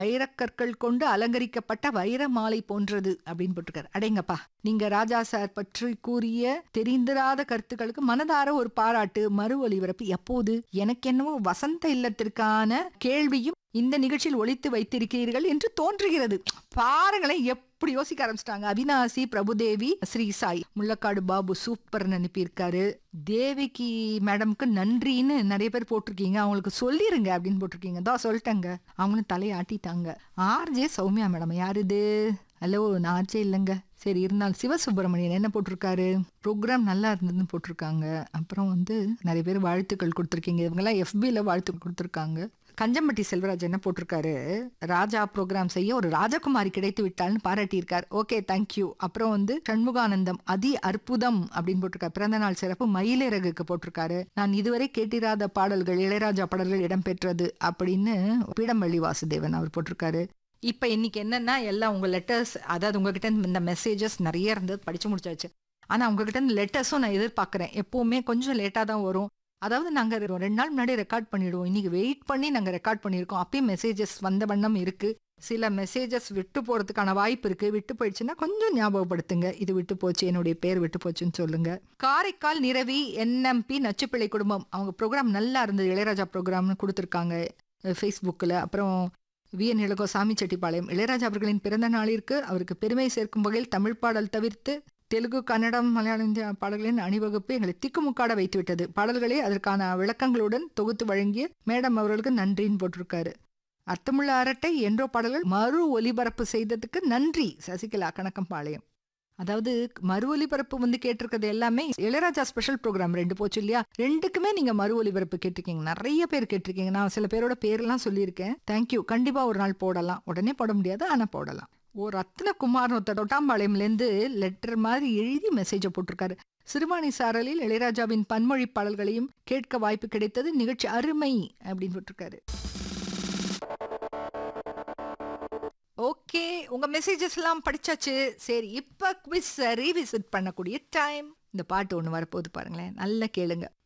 வைரக்கற்கள் கொண்டு அலங்கரிக்கப்பட்ட வைர மாலை போன்றது அப்படின்னு போட்டிருக்காரு அடேங்கப்பா நீங்க ராஜா சார் பற்றி கூறிய தெரிந்திராத கருத்துக்களுக்கு மனதார ஒரு பாராட்டு மறு ஒலிபரப்பு எப்போது எனக்கு என்னவோ வசந்த இல்லத்திற்கான கேள்வியும் இந்த நிகழ்ச்சியில் ஒழித்து வைத்திருக்கிறீர்கள் என்று தோன்றுகிறது பாருங்களேன் எப்படி யோசிக்க ஆரம்பிச்சிட்டாங்க அவினாசி பிரபுதேவி ஸ்ரீ சாய் முள்ளக்காடு பாபு சூப்பர்னு அனுப்பியிருக்காரு தேவிக்கு மேடம்க்கு நன்றின்னு நிறைய பேர் போட்டிருக்கீங்க அவங்களுக்கு சொல்லிருங்க அப்படின்னு போட்டிருக்கீங்க தான் சொல்லிட்டாங்க அவங்களும் தலையாட்டிட்டாங்க ஆர்ஜே சௌமியா மேடம் யாரு இது ஹலோ நான் ஆர்ஜே இல்லைங்க சரி இருந்தாலும் சிவசுப்பிரமணியன் என்ன போட்டிருக்காரு ப்ரோக்ராம் நல்லா இருந்ததுன்னு போட்டிருக்காங்க அப்புறம் வந்து நிறைய பேர் வாழ்த்துக்கள் கொடுத்துருக்கீங்க இவங்கெல்லாம் எஃபியில் வாழ்த்து கொடுத்துருக்காங்க கஞ்சம்பட்டி செல்வராஜ் என்ன போட்டிருக்காரு ராஜா ப்ரோக்ராம் செய்ய ஒரு ராஜகுமாரி கிடைத்து விட்டால்னு பாராட்டியிருக்கார் ஓகே தேங்க்யூ அப்புறம் வந்து சண்முகானந்தம் அதி அற்புதம் அப்படின்னு போட்டிருக்காரு பிறந்த நாள் சிறப்பு மயிலிறகுக்கு போட்டிருக்காரு நான் இதுவரை கேட்டிராத பாடல்கள் இளையராஜா பாடல்கள் இடம்பெற்றது அப்படின்னு பீடம்பள்ளி வாசுதேவன் அவர் போட்டிருக்காரு இப்போ இன்னைக்கு என்னன்னா எல்லாம் உங்க லெட்டர்ஸ் அதாவது உங்ககிட்ட இருந்து இந்த மெசேஜஸ் நிறைய இருந்தது படிச்சு முடிச்சாச்சு ஆனா உங்ககிட்ட இருந்து லெட்டர்ஸும் நான் எதிர்பார்க்குறேன் எப்பவுமே கொஞ்சம் லேட்டாக தான் வரும் அதாவது நாங்கள் ரெண்டு நாள் முன்னாடி ரெக்கார்ட் பண்ணிடுவோம் இன்னைக்கு வெயிட் பண்ணி நாங்கள் ரெக்கார்ட் பண்ணியிருக்கோம் அப்பயும் மெசேஜஸ் வந்த வண்ணம் இருக்கு சில மெசேஜஸ் விட்டு போறதுக்கான வாய்ப்பு இருக்கு விட்டு போயிடுச்சுன்னா கொஞ்சம் ஞாபகப்படுத்துங்க இது விட்டு போச்சு என்னுடைய பேர் விட்டு போச்சுன்னு சொல்லுங்க காரைக்கால் நிரவி என்எம்பி நச்சுப்பிள்ளை குடும்பம் அவங்க ப்ரோக்ராம் நல்லா இருந்தது இளையராஜா ப்ரோக்ராம்னு கொடுத்துருக்காங்க ஃபேஸ்புக்கில் அப்புறம் வி என் இளகோ சாமி செட்டிப்பாளையம் இளையராஜா அவர்களின் பிறந்த நாளிற்கு அவருக்கு பெருமை சேர்க்கும் வகையில் தமிழ் பாடல் தவிர்த்து தெலுங்கு கன்னடம் மலையாளம் இந்திய பாடல்களின் அணிவகுப்பு எங்களை திக்குமுக்காட வைத்துவிட்டது பாடல்களை அதற்கான விளக்கங்களுடன் தொகுத்து வழங்கிய மேடம் அவர்களுக்கு நன்றின்னு போட்டிருக்காரு அர்த்தமுள்ள அரட்டை என்றோ பாடல்கள் மறு ஒலிபரப்பு செய்ததுக்கு நன்றி சசிகலா கணக்கம்பாளையம் அதாவது மறு ஒலிபரப்பு வந்து கேட்டிருக்கிறது எல்லாமே இளையராஜா ஸ்பெஷல் ப்ரோக்ராம் ரெண்டு போச்சு இல்லையா ரெண்டுக்குமே நீங்க மறு ஒலிபரப்பு கேட்டிருக்கீங்க நிறைய பேர் கேட்டிருக்கீங்க நான் சில பேரோட பேர்லாம் சொல்லியிருக்கேன் தேங்க்யூ கண்டிப்பா ஒரு நாள் போடலாம் உடனே போட முடியாது ஆனா போடலாம் ஓ ரத்னகுமார் ஒருத்தர் தொட்டாம்பாளையம்லேருந்து லெட்டர் மாதிரி எழுதி மெசேஜை போட்டிருக்காரு சிறுவாணி சாரலில் இளையராஜாவின் பன்மொழி பாடல்களையும் கேட்க வாய்ப்பு கிடைத்தது நிகழ்ச்சி அருமை அப்படின்னு போட்டிருக்காரு ஓகே உங்க மெசேஜஸ் எல்லாம் படிச்சாச்சு சரி இப்ப குவிஸ் ரீவிசிட் பண்ணக்கூடிய டைம் இந்த பாட்டு ஒன்று வரப்போகுது பாருங்களேன் நல்லா கேளுங்க